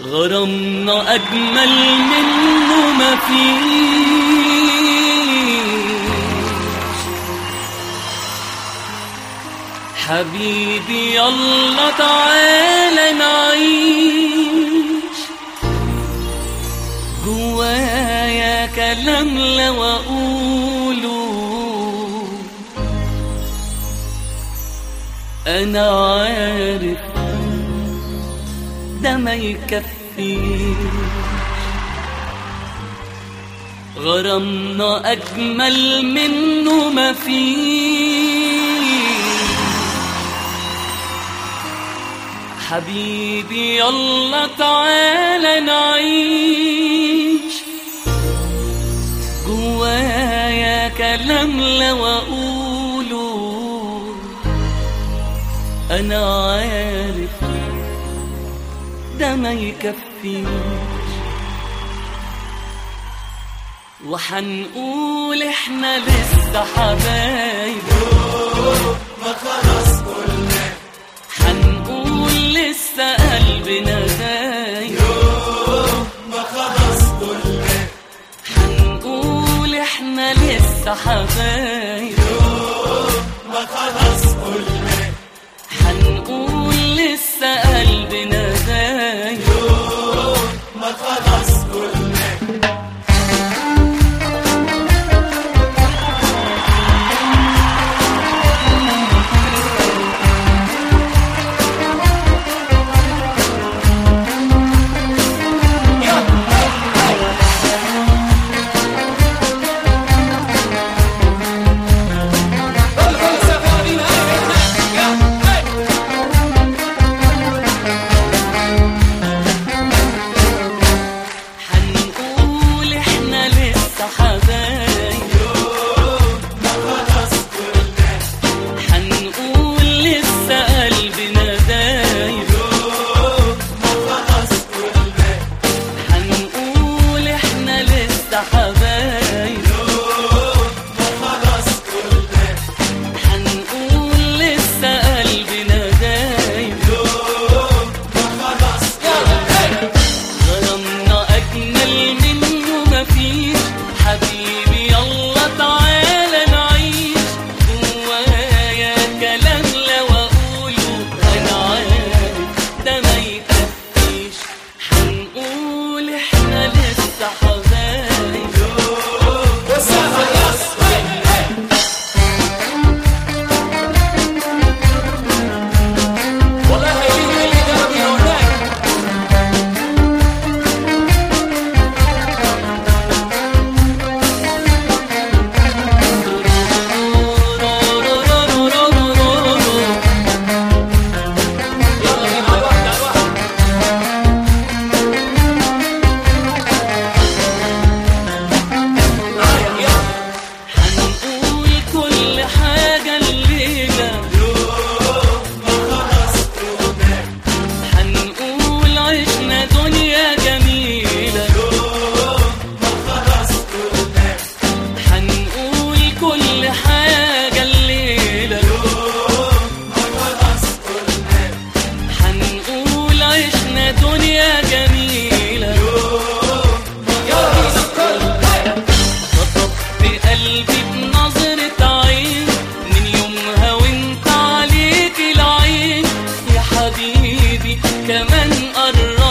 غرامنا أجمل منه مفيش حبيبي يلا تعالى نعيش جوايا كلام لو أقوله أنا عارف ده ما يكفيش غرامنا أجمل منه مفيش حبيبي يلا تعالى نعيش جوايا كلام لو أقوله أنا عارف ده ما يكفيش وحنقول احنا لسه حبايب ما خلاص قلنا حنقول لسه قلبنا دايب ما خلاص قلنا حنقول احنا لسه حبايب ما خلاص قلنا حنقول لسه قلبنا دايب ما خلاص قلنا حنقول احنا لسه حبايب ما خلاص قلنا حنقول لسه قلبنا دايب ما خلاص قلنا حنقول احنا لسه حبايب ما خلاص قلنا حنقول لسه قلبنا دايب ما خلاص غرامنا أجمل منه مفيش حبيبي يلا تعالى نعيش جوايا كلام لو أقوله أنا عارف ده ما يكفيش حنقول إحنا لسه حبايب والله هيجي اللي جرب هناك حنقول كل حاجة الليلة حنقول عشنا دنيا جميلة حنقول كل حاجة الليلة حنقول عشنا دنيا جميلة خطفت قلبي بنظرة عين من يومها وانت عليك العين يا حبيبي كمان قرب